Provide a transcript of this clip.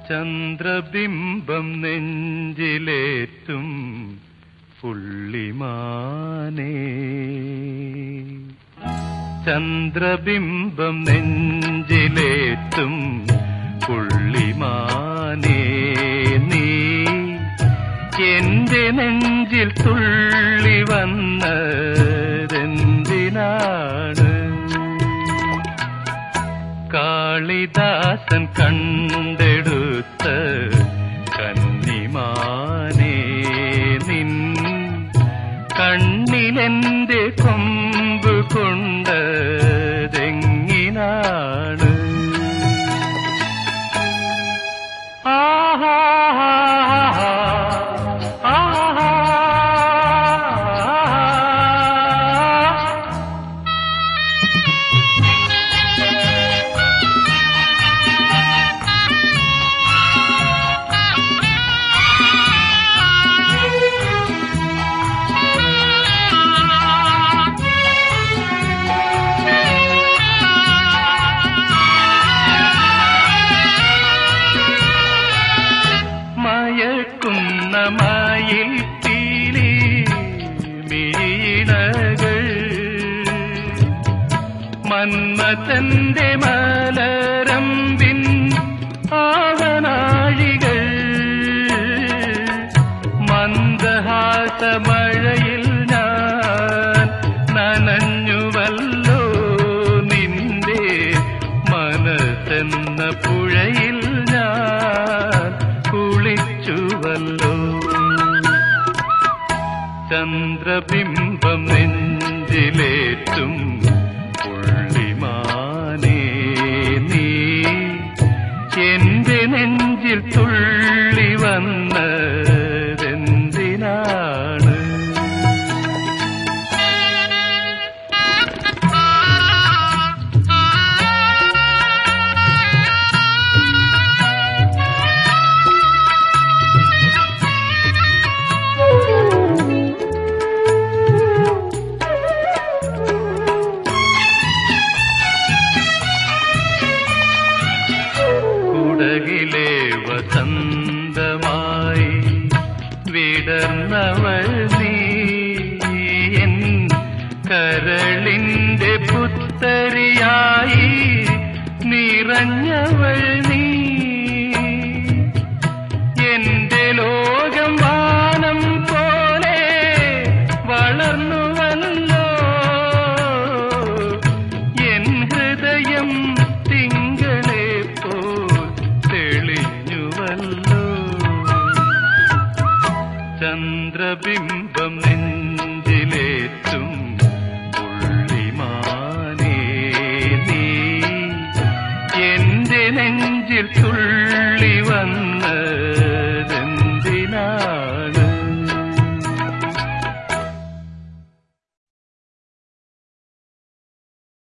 ചന്ദ്രബിംബം നെഞ്ചിലേറ്റും പുള്ളിമാനേ ചന്ദ്രബിംബം നെഞ്ചിലേറ്റും പുള്ളിമാനേ നീ എന്റെ നെഞ്ചിൽ തുള്ളി വന്നതെന്തിനാണ് കാളിദാസൻ കണ്ടെടുത്ത കന്നിമാനേ നിൻ കണ്ണിലെന്റെ കൊമ്പ് കൊണ്ടതെങ്ങിനാണ് ആഹാ ആഹാ മയക്കുന്ന മയിൽ പീലി മീണകൾ മന്മഥന്റെ മലരമ്പിൻ ആവനാഴികൾ മന്ദഹാസമഴയിൽ ഞാൻ നനഞ്ഞുവല്ലോ നിന്റെ മനസ്സെന്ന പുഴയിൽ ഞാൻ കുളിച്ചുവല്ലോ ചന്ദ്രബിംബം നെഞ്ചിലേറ്റും പുള്ളിമാനേ നീ എന്റെ നെഞ്ചിൽ തുള്ളി വന്നതെന്തിനാണ് കുടകിലെ വസന്തമായി വിടർന്നവൾ നീ എൻ കരളിന്റെ പുത്തരിയായി നിറഞ്ഞവൾ നീ എന്റെ ലോകം വാനം പോലെ വളർന്നുവല്ലോ എൻ ഹൃദയം തിങ്കളെ പോൽ തെളിഞ്ഞുവല്ലോ ചന്ദ്രബിംബം നെഞ്ചിലേറ്റും പുള്ളിമാനേ നീ എന്റെ നെഞ്ചിൽ തുള്ളി